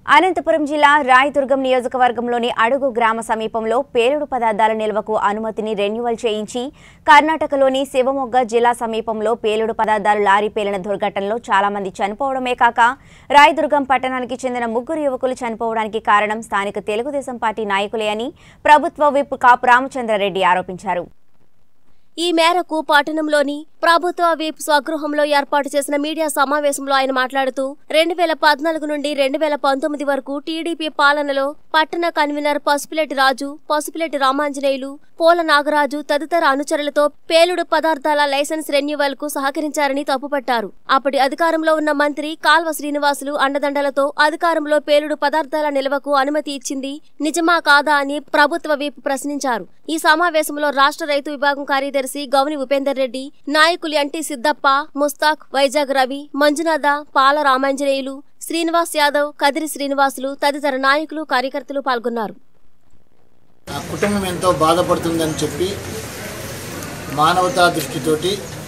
అనంతపురం జిల్లా రాయదుర్గం నియోజకవర్గంలోని అడుగు గ్రామ సమీపంలో పేలుడు పదార్థాల నిల్వకు అనుమతిని రెన్యువల్ చేయించి కర్ణాటకలోని శివమొగ్గ జిల్లా సమీపంలో పేలుడు పదార్థాలు లారీ పేలిన దుర్ఘటనలో చాలా మంది చనిపోవడమే కాక రాయదుర్గం పట్టణానికి చెందిన ముగ్గురు యువకులు చనిపోవడానికి కారణం స్థానిక తెలుగుదేశం పార్టీ నాయకులే అని ప్రభుత్వ విప్ కాపు రామచంద్రారెడ్డి ఆరోపించారు ఈ మేరకు పట్టణంలోని ప్రభుత్వ వీప్ స్వగృహంలో ఏర్పాటు చేసిన మీడియా సమావేశంలో ఆయన మాట్లాడుతూ రెండు వేల పద్నాలుగు నుండి రెండు వేల పంతొమ్మిది వరకు టీడీపీ పాలనలో పట్టణ కన్వీనర్ పసుపులెట్టి రాజు పసుపులెట్టి రామాంజనేయులు పోల నాగరాజు తదితర అనుచరులతో పేలుడు పదార్థాల లైసెన్స్ రెన్యువల్ కు సహకరించారని తప్పుపట్టారు అప్పటి అధికారంలో ఉన్న మంత్రి కాల్వ శ్రీనివాసులు అండదండలతో అధికారంలో పేలుడు పదార్థాల నిల్వకు అనుమతి ఇచ్చింది నిజమా కాదా అని ప్రభుత్వ వీప్ ప్రశ్నించారు ఈ సమావేశంలో రాష్ట్ర రైతు విభాగం కార్యదర్శి గౌని ఉపేందర్ రెడ్డి నాయకులు ఎన్టీ సిద్దప్ప ముస్తాక్ వైజాగ్ రవి మంజునాథ పాల రామాంజనేయులు శ్రీనివాస్ యాదవ్ కదిరి శ్రీనివాసులు తదితర నాయకులు కార్యకర్తలు పాల్గొన్నారు ఆ కుటుంబం ఎంతో బాధపడుతుందని చెప్పి మానవతా దృష్టితోటి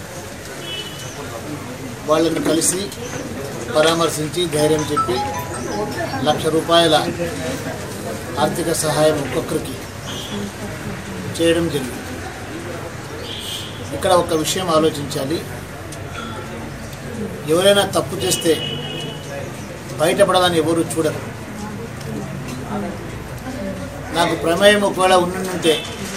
వాళ్ళని కలిసి పరామర్శించి ధైర్యం చెప్పి లక్ష రూపాయల ఆర్థిక సహాయం ఒక్కొక్కరికి చేయడం జరిగింది ఇక్కడ ఒక విషయం ఆలోచించాలి ఎవరైనా తప్పు చేస్తే బయటపడాలని ఎవరు చూడరు నాకు ప్రమేయం ఒకవేళ ఉండుంటే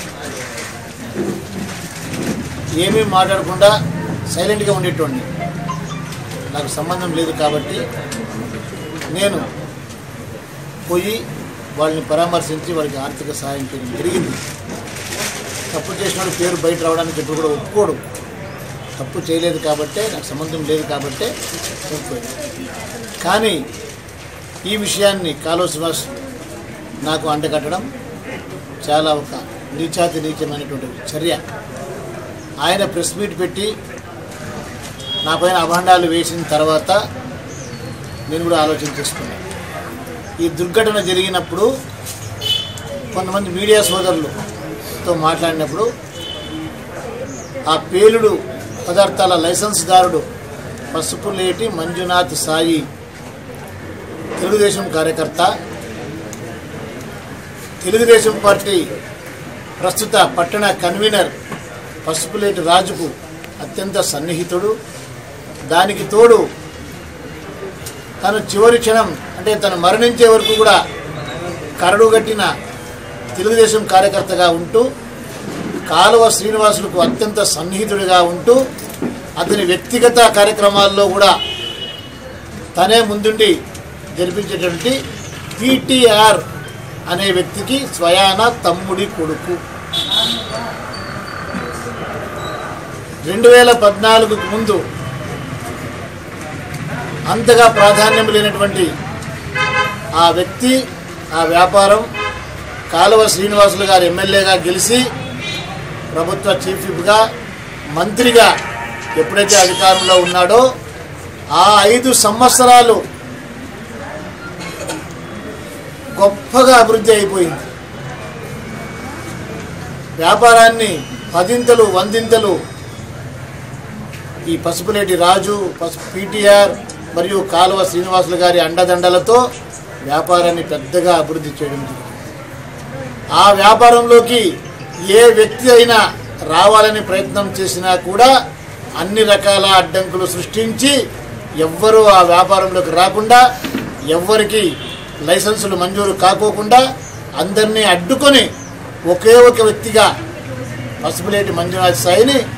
ఏమీ మాట్లాడకుండా సైలెంట్గా ఉండేటోడిని నాకు సంబంధం లేదు కాబట్టి నేను పోయి వాళ్ళని పరామర్శించి వాళ్ళకి ఆర్థిక సహాయం చేయడం జరిగింది తప్పు చేసినోడు పేరు బయట రావడానికి ఎప్పుడు కూడా ఒప్పుకోడు తప్పు చేయలేదు కాబట్టే నాకు సంబంధం లేదు కాబట్టే ఒప్పుకోడు కానీ ఈ విషయాన్ని కాలువ శ్రీనివాస్ నాకు అంటగట్టడం చాలా ఒక నీచాతి నీచమైనటువంటి చర్య ఆయన ప్రెస్ మీట్ పెట్టి నా పైన అభాండాలు వేసిన తర్వాత నేను కూడా ఆలోచన చేసుకున్నాను ఈ దుర్ఘటన జరిగినప్పుడు కొంతమంది మీడియా సోదరులతో మాట్లాడినప్పుడు ఆ పేలుడు పదార్థాల లైసెన్స్దారుడు పసుపులేటి మంజునాథ్ సాయి తెలుగుదేశం కార్యకర్త తెలుగుదేశం పార్టీ ప్రస్తుత పట్టణ కన్వీనర్ పసుపులేటి రాజుకు అత్యంత సన్నిహితుడు దానికి తోడు తను చివరి క్షణం అంటే తను మరణించే వరకు కూడా కరడుగట్టిన తెలుగుదేశం కార్యకర్తగా ఉంటూ కాలువ శ్రీనివాసులకు అత్యంత సన్నిహితుడిగా ఉంటూ అతని వ్యక్తిగత కార్యక్రమాల్లో కూడా తనే ముందుండి జరిపించేటువంటి పీటీఆర్ అనే వ్యక్తికి స్వయాన తమ్ముడి కొడుకు రెండు వేల పద్నాలుగుకు ముందు అంతగా ప్రాధాన్యం లేనటువంటి ఆ వ్యక్తి ఆ వ్యాపారం కాలువ శ్రీనివాసులు గారు ఎమ్మెల్యేగా గెలిచి ప్రభుత్వ చీఫ్ విప్గా మంత్రిగా ఎప్పుడైతే అధికారంలో ఉన్నాడో ఆ ఐదు సంవత్సరాలు గొప్పగా అభివృద్ధి అయిపోయింది వ్యాపారాన్ని పదింతలు వందింతలు ఈ పసుపులేటి రాజు పసుపు పీటీఆర్ మరియు కాలువ శ్రీనివాసులు గారి అండదండలతో వ్యాపారాన్ని పెద్దగా అభివృద్ధి చేయడం జరిగింది ఆ వ్యాపారంలోకి ఏ వ్యక్తి అయినా రావాలని ప్రయత్నం చేసినా కూడా అన్ని రకాల అడ్డంకులు సృష్టించి ఎవ్వరూ ఆ వ్యాపారంలోకి రాకుండా ఎవ్వరికి లైసెన్సులు మంజూరు కాకోకుండా అందరినీ అడ్డుకొని ఒకే ఒక వ్యక్తిగా పసుపులేటి మంజునాథ్ సాయిని